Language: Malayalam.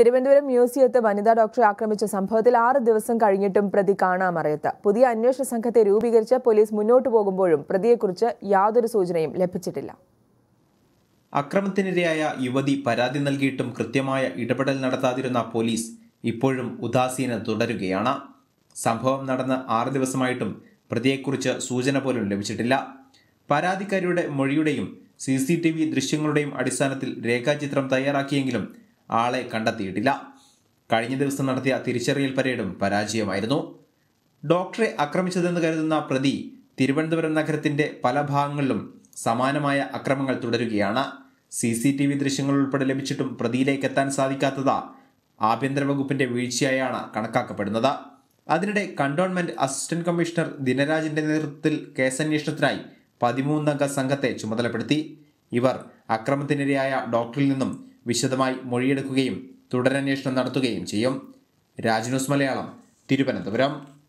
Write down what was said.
തിരുവനന്തപുരം മ്യൂസിയത്ത് വനിതാ ഡോക്ടറെ ആക്രമിച്ച സംഭവത്തിൽ ആറ് ദിവസം കഴിഞ്ഞിട്ടും പ്രതി കാണാമറയത്ത് പുതിയ അന്വേഷണ സംഘത്തെ രൂപീകരിച്ച് പോലീസ് മുന്നോട്ടു പോകുമ്പോഴും പ്രതിയെക്കുറിച്ച് യാതൊരു സൂചനയും ലഭിച്ചിട്ടില്ല അക്രമത്തിനിരയായ യുവതി പരാതി നൽകിയിട്ടും കൃത്യമായ ഇടപെടൽ നടത്താതിരുന്ന പോലീസ് ഇപ്പോഴും ഉദാസീനത തുടരുകയാണ് സംഭവം നടന്ന് ആറ് ദിവസമായിട്ടും പ്രതിയെക്കുറിച്ച് സൂചന പോലും ലഭിച്ചിട്ടില്ല പരാതിക്കാരിയുടെ മൊഴിയുടെയും സി സി ടി വി ദൃശ്യങ്ങളുടെയും അടിസ്ഥാനത്തിൽ രേഖാചിത്രം തയ്യാറാക്കിയെങ്കിലും ആളെ കണ്ടെത്തിയിട്ടില്ല കഴിഞ്ഞ ദിവസം നടത്തിയ തിരിച്ചറിയൽ പരേഡും പരാജയമായിരുന്നു ഡോക്ടറെ ആക്രമിച്ചതെന്ന് കരുതുന്ന പ്രതി തിരുവനന്തപുരം നഗരത്തിന്റെ പല ഭാഗങ്ങളിലും സമാനമായ അക്രമങ്ങൾ തുടരുകയാണ് സി സി ടി വി ദൃശ്യങ്ങൾ ഉൾപ്പെടെ ലഭിച്ചിട്ടും പ്രതിയിലേക്ക് എത്താൻ സാധിക്കാത്തത് ആഭ്യന്തര വകുപ്പിന്റെ വീഴ്ചയായാണ് കണക്കാക്കപ്പെടുന്നത് അതിനിടെ കണ്ടോൺമെന്റ് അസിസ്റ്റന്റ് കമ്മീഷണർ ദിനരാജിന്റെ നേതൃത്വത്തിൽ കേസന്വേഷണത്തിനായി പതിമൂന്നംഗ സംഘത്തെ ചുമതലപ്പെടുത്തി ഇവർ അക്രമത്തിനിരയായ ഡോക്ടറിൽ നിന്നും വിശദമായി മൊഴിയെടുക്കുകയും തുടരന്വേഷണം നടത്തുകയും ചെയ്യും രാജ്ന്യൂസ് മലയാളം തിരുവനന്തപുരം